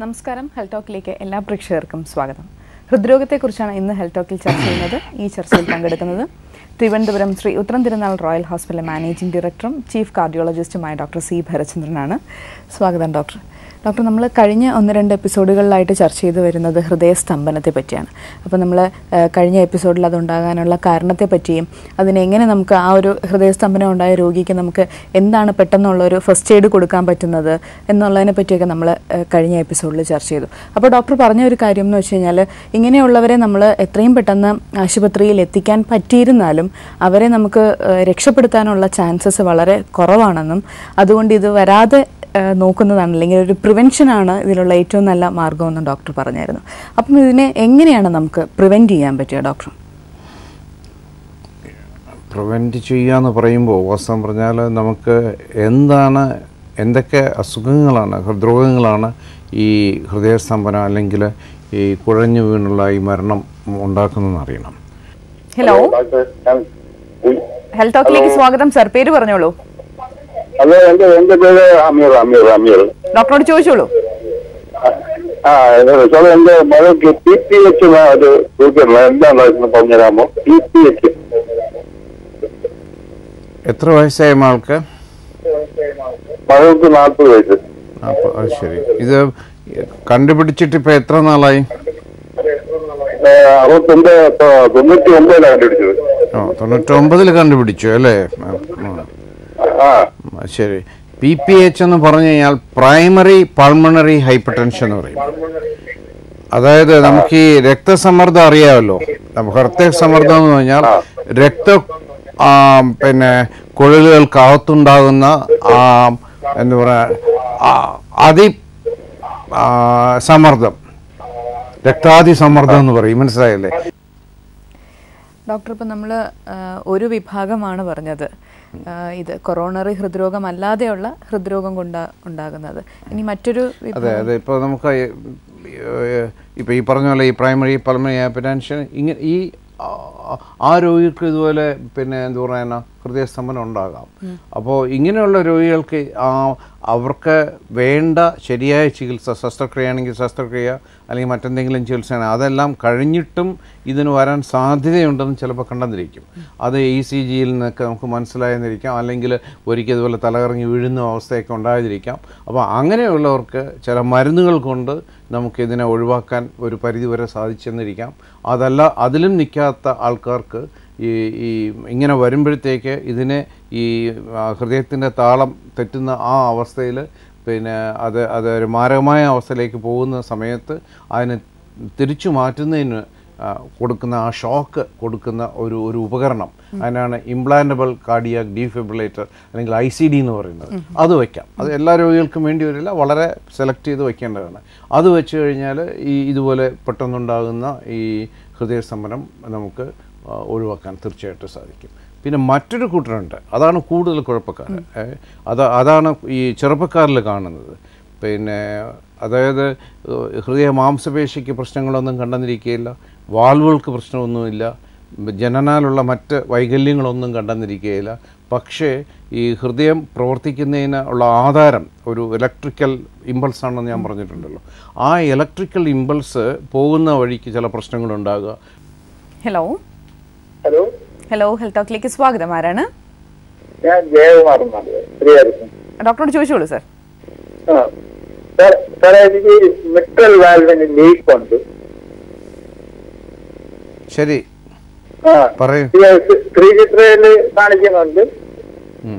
നമസ്കാരം ഹെൽത്ത് ടോക്കിലേക്ക് എല്ലാ പ്രേക്ഷകർക്കും സ്വാഗതം ഹൃദ്രോഗത്തെക്കുറിച്ചാണ് ഇന്ന് ഹെൽത്ത് ടോക്കിൽ ചർച്ച ചെയ്യുന്നത് ഈ ചർച്ചയിൽ പങ്കെടുക്കുന്നത് Thiruvananthapuram Sree Uthradom Thirunal royal hospital managing ഡയറക്ടറും ചീഫ് കാർഡിയോളജിസ്റ്റുമായ ഡോക്ടർ സി ഭരചന്ദ്രനാണ് സ്വാഗതം ഡോക്ടർ ഡോക്ടർ നമ്മൾ കഴിഞ്ഞ ഒന്ന് രണ്ട് എപ്പിസോഡുകളിലായിട്ട് ചർച്ച ചെയ്തു വരുന്നത് ഹൃദയസ്തംഭനത്തെ പറ്റിയാണ് അപ്പോൾ നമ്മൾ കഴിഞ്ഞ എപ്പിസോഡിൽ അതുണ്ടാകാനുള്ള കാരണത്തെ പറ്റിയും അതിനെങ്ങനെ നമുക്ക് ആ ഒരു ഹൃദയസ്തംഭനം ഉണ്ടായ രോഗിക്ക് നമുക്ക് എന്താണ് പെട്ടെന്നുള്ള ഒരു ഫസ്റ്റ് എയ്ഡ് കൊടുക്കാൻ പറ്റുന്നത് എന്നുള്ളതിനെ പറ്റിയൊക്കെ നമ്മൾ കഴിഞ്ഞ എപ്പിസോഡിൽ ചർച്ച ചെയ്തു അപ്പോൾ ഡോക്ടർ പറഞ്ഞ ഒരു കാര്യം എന്ന് വെച്ച് കഴിഞ്ഞാൽ ഇങ്ങനെയുള്ളവരെ നമ്മൾ എത്രയും പെട്ടെന്ന് ആശുപത്രിയിൽ എത്തിക്കാൻ പറ്റിയിരുന്നാലും അവരെ നമുക്ക് ഏഹ്, രക്ഷപ്പെടുത്താനുള്ള ചാൻസസ് വളരെ കുറവാണെന്നും അതുകൊണ്ട് ഇത് വരാതെ ഏഹ്, നോക്കുന്നതാണ് അല്ലെങ്കിൽ ഒരു പ്രിവെൻഷനാണ് ഇതിലുള്ള ഏറ്റവും നല്ല മാർഗമെന്നും ഡോക്ടർ പറഞ്ഞായിരുന്നു അപ്പം ഇതിനെ എങ്ങനെയാണ് നമുക്ക് പ്രിവെൻറ്റ് ചെയ്യാൻ പറ്റുക ഡോക്ടർ പ്രിവെൻറ്റ് ചെയ്യുക എന്ന് പറയുമ്പോൾ വാസ്തവം പറഞ്ഞാൽ നമുക്ക് എന്താണ് എന്തൊക്കെ അസുഖങ്ങളാണ് ഹൃദ്രോഗങ്ങളാണ് ഈ ഹൃദയസ്തംഭനം അല്ലെങ്കിൽ ഈ കുഴഞ്ഞു വീണുള്ള ഈ മരണം ഉണ്ടാക്കുന്നതെന്ന് അറിയണം ഹലോ ഡോക്ടർ ഞാൻ ഉയ്- ഹെൽത്ത് ടോക്കിലേക്ക് സ്വാഗതം സർ പേര് പറഞ്ഞോളൂ ഹലോ എന്റെ എന്റെ പേര് അമീർ അമീർ അമീർ ഡോക്ടറോട് ചോദിച്ചോളൂ ആ സാർ എന്റെ മകൾക്ക് പി പി എച്ച് ഒരു ചോദിക്കണം എന്താണെന്ന് പറഞ്ഞുതരാമോ പി പി എച്ച് എത്ര വയസ്സായ ആൾക്ക് മകൾക്ക് നാൽപ്പത് വയസ്സ് അപ്പോൾ അത് ശരി ഇത് കണ്ടുപിടിച്ചിട്ട് ഇപ്പോൾ എത്ര നാളായി ഏ, അറുപത്തൊമ്പത് തൊ- തൊണ്ണൂറ്റി ഒമ്പതിലാണ് കണ്ടുപിടിച്ചത് ഓ തൊണ്ണൂറ്റൊമ്പതിൽ കണ്ടുപിടിച്ചു അല്ലേ ആ, ആ. ആ ശരി പി പി എച്ച് എന്ന് പറഞ്ഞു കഴിഞ്ഞാൽ പ്രൈമറി പൾമണറി ഹൈപ്പർ ടെൻഷൻ എന്ന് പറയും അതായത് നമുക്ക് ഈ രക്തസമ്മർദ്ദം അറിയാമല്ലോ നമുക്ക് ഹൃദയസമ്മർദ്ദം എന്ന് പറഞ്ഞാൽ രക്ത ആ, പിന്നെ കുഴലുകൾക്കകത്തുണ്ടാകുന്ന ആ, എന്താ പറയാ ആ, അതി ആ, സമ്മർദ്ദം രക്താതി സമ്മർദ്ദം എന്ന് പറയും മനസ്സിലായല്ലേ ഡോക്ടർ ഇപ്പം നമ്മൾ ഒരു വിഭാഗമാണ് പറഞ്ഞത് ആ, ഇത് കൊറോണറി ഹൃദ്രോഗം അല്ലാതെയുള്ള ഹൃദ്രോഗം കൊണ്ട് ഉണ്ടാകുന്നത് ഇനി മറ്റൊരു വിഭാഗം അതെ അതെ ഇപ്പോൾ നമുക്ക് ഇപ്പോൾ ഈ പറഞ്ഞ പോലെ ഈ പ്രൈമറി പൾമണറി ഹൈപ്പർടെൻഷൻ ഇങ്ങനെ ഈ ആ- ആ രോഗിക്ക് ഇതുപോലെ പിന്നെ എന്താ പറയുക ഹൃദയസ്തംഭനം ഉണ്ടാകാം അപ്പോൾ ഇങ്ങനെയുള്ള രോഗികൾക്ക് ആ അവർക്ക് വേണ്ട ശരിയായ ചികിത്സ ശസ്ത്രക്രിയയാണെങ്കിൽ ശസ്ത്രക്രിയ അല്ലെങ്കിൽ മറ്റെന്തെങ്കിലും ചികിത്സയാണ് അതെല്ലാം കഴിഞ്ഞിട്ടും ഇതിന് വരാൻ സാധ്യതയുണ്ടെന്ന് ചിലപ്പോൾ കണ്ടെന്നിരിക്കും അത് ഇ സി ജിയിൽ നിന്നൊക്കെ നമുക്ക് മനസ്സിലായെന്നിരിക്കാം അല്ലെങ്കിൽ ഒരിക്കൽ ഇതുപോലെ തലകറങ്ങി വീഴുന്ന അവസ്ഥയൊക്കെ ഉണ്ടായതിരിക്കാം അപ്പോൾ അങ്ങനെയുള്ളവർക്ക് ചില മരുന്നുകൾ കൊണ്ട് നമുക്കിതിനെ ഒഴിവാക്കാൻ ഒരു പരിധിവരെ സാധിച്ചെന്നിരിക്കാം അതല്ല അതിലും നിൽക്കാത്ത ആൾക്കാർക്ക് ഈ ഈ ഇങ്ങനെ വരുമ്പോഴത്തേക്ക് ഇതിനെ ഈ ഹൃദയത്തിൻ്റെ താളം തെറ്റുന്ന ആ അവസ്ഥയിൽ പിന്നെ അത് അത് ഒരു മാരകമായ അവസ്ഥയിലേക്ക് പോകുന്ന സമയത്ത് അതിനെ തിരിച്ചു മാറ്റുന്നതിന് ആ, കൊടുക്കുന്ന ആ ഷോക്ക് കൊടുക്കുന്ന ഒരു ഒരു ഉപകരണം അതിനാണ് ഇംപ്ലാന്റബിൾ കാർഡിയാക് ഡീഫിബ്രിലേറ്റർ അല്ലെങ്കിൽ ഐ സി ഡി എന്ന് പറയുന്നത് അത് വയ്ക്കാം അത് എല്ലാ രോഗികൾക്കും വേണ്ടി വരില്ല വളരെ സെലക്ട് ചെയ്ത് വയ്ക്കേണ്ടതാണ് അത് വെച്ച് കഴിഞ്ഞാൽ ഈ ഇതുപോലെ പെട്ടെന്നുണ്ടാകുന്ന ഈ ഹൃദയസ്തംഭനം നമുക്ക് ആ, ഒഴിവാക്കാൻ തീർച്ചയായിട്ടും സാധിക്കും പിന്നെ മറ്റൊരു കൂട്ടരുണ്ട് അതാണ് കൂടുതൽ കുഴപ്പക്കാർ ഏ, അത് അതാണ് ഈ ചെറുപ്പക്കാരിൽ കാണുന്നത് പിന്നെ അതായത് ഏഹ്, ഹൃദയ മാംസപേശിക്ക് പ്രശ്നങ്ങളൊന്നും കണ്ടെന്നിരിക്കുകയില്ല വാൽവുകൾക്ക് പ്രശ്നമൊന്നുമില്ല ജനനാലുള്ള മറ്റ് വൈകല്യങ്ങളൊന്നും കണ്ടെന്നിരിക്കുകയില്ല പക്ഷേ ഈ ഹൃദയം പ്രവർത്തിക്കുന്നതിന് ഉള്ള ആധാരം ഒരു ഇലക്ട്രിക്കൽ ഇമ്പൾസ് ആണെന്ന് ഞാൻ പറഞ്ഞിട്ടുണ്ടല്ലോ ആ ഇലക്ട്രിക്കൽ ഇമ്പൾസ് പോകുന്ന വഴിക്ക് ചില പ്രശ്നങ്ങളുണ്ടാകുക ഹലോ ഹലോ ഹലോ ഹെൽത്ത് ടോക്കിലേക്ക് സ്വാഗതം ആരാണ് ഞാൻ ജയകുമാർ എന്നാണ് ശ്രീഹരിക്കും ഡോക്ടറോട് ചോദിച്ചോളൂ സർ ആ സാർ സാറേ എനിക്ക് മിട്രൽ വാൽവിന് ലീക്ക് ഉണ്ട് ശരി ആ പറയൂ ശ്രീചിത്രയില് കാണിക്കുന്നുണ്ട് ഉം.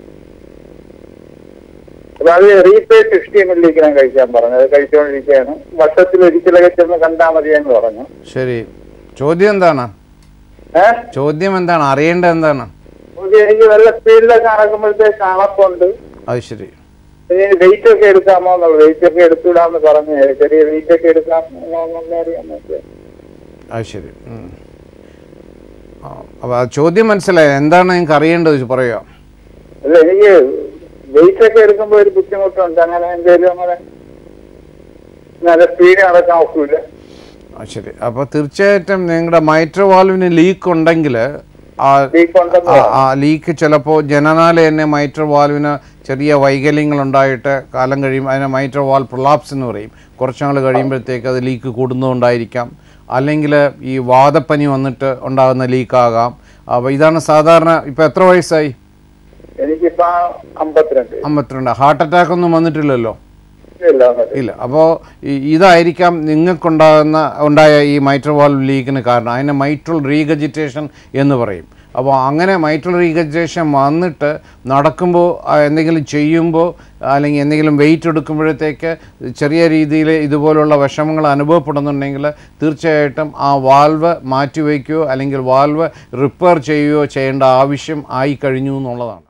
അപ്പൊ അത് റീപേ സിക്സ്റ്റി എം എൽ ഞാൻ കഴിക്കാൻ പറഞ്ഞു അത് കഴിച്ചുകൊണ്ടിരിക്കുകയാണ് വർഷത്തിൽ ഒരിക്കലൊക്കെ ചെന്ന് കണ്ടാൽ മതിയെന്ന് പറഞ്ഞു ശരി ചോദ്യം എന്താണ് ഏഹ് ചോദ്യം എന്താണ് അറിയേണ്ടത് എന്താണ് എനിക്ക് നല്ല സ്പീഡിലൊക്കെ നടക്കുമ്പോഴത്തേക്ക് അണപ്പുണ്ട് അത് ശരി വെയിറ്റ് ഒക്കെ എടുക്കാമോ എന്നുള്ളത് വെയിറ്റ് ഒക്കെ എടുത്തുവിടാന്ന് പറഞ്ഞു ചെറിയ വെയിറ്റ് ഒക്കെ എടുക്കാമോ എന്നൊന്നും അറിയാൻ പറ്റില്ല അത് ശരി ഉം. ആ, അപ്പോൾ ആ ചോദ്യം മനസ്സിലായി എന്താണ് നിങ്ങൾക്ക് അറിയേണ്ടത് പറയുക അല്ല എനിക്ക് വെയിറ്റ് ഒക്കെ എടുക്കുമ്പോ ഒരു ബുദ്ധിമുട്ടുണ്ട് അങ്ങനെ എന്തെങ്കിലും അങ്ങനെ നല്ല സ്പീഡ് നടക്കാൻ ഒക്കില്ല ആ ശരി അപ്പോൾ തീർച്ചയായിട്ടും നിങ്ങളുടെ മൈട്രോ വാൽവിന് ലീക്ക് ഉണ്ടെങ്കിൽ ആ ലീക്ക് ഉണ്ടെന്ന് ആ- ആ ലീക്ക് ചിലപ്പോൾ ജനനാല തന്നെ മൈറ്റർ വാൽവിന് ചെറിയ വൈകല്യങ്ങൾ ഉണ്ടായിട്ട് കാലം കഴിയുമ്പോൾ അതിനെ മൈറ്റർ വാൽ പ്രൊലാപ്സ് എന്ന് പറയും കുറച്ച് നാൾ കഴിയുമ്പോഴത്തേക്ക് അത് ലീക്ക് കൂടുന്നതുകൊണ്ടായിരിക്കാം അല്ലെങ്കിൽ ഈ വാദപ്പനി വന്നിട്ട് ഉണ്ടാകുന്ന ലീക്കാകാം അപ്പോൾ ഇതാണ് സാധാരണ ഇപ്പോൾ എത്ര വയസ്സായി എനിക്കിപ്പോ അമ്പത്തിരണ്ട് അമ്പത്തിരണ്ട് ഹാർട്ട് അറ്റാക്ക് ഒന്നും വന്നിട്ടില്ലല്ലോ ഇല്ല വന്നിട്ട്. ഇല്ല അപ്പോൾ ഇതായിരിക്കാം നിങ്ങൾക്കുണ്ടാകുന്ന ഉണ്ടായ ഈ മൈട്രൽ വാൽവ് ലീക്കിന് കാരണം അതിനെ മൈട്രൽ റീഗജിറ്റേഷൻ എന്ന് പറയും അപ്പോൾ അങ്ങനെ മൈട്രൽ റീഗജിറ്റേഷൻ വന്നിട്ട് നടക്കുമ്പോൾ ആ, എന്തെങ്കിലും ചെയ്യുമ്പോൾ അല്ലെങ്കിൽ എന്തെങ്കിലും വെയിറ്റ് എടുക്കുമ്പോഴത്തേക്ക് ചെറിയ രീതിയിൽ ഇതുപോലുള്ള വിഷമങ്ങൾ അനുഭവപ്പെടുന്നുണ്ടെങ്കിൽ തീർച്ചയായിട്ടും ആ വാൽവ് മാറ്റിവെക്കുകയോ അല്ലെങ്കിൽ വാൽവ് റിപ്പയർ ചെയ്യുകയോ ചെയ്യേണ്ട ആവശ്യം ആയി കഴിഞ്ഞു എന്നുള്ളതാണ്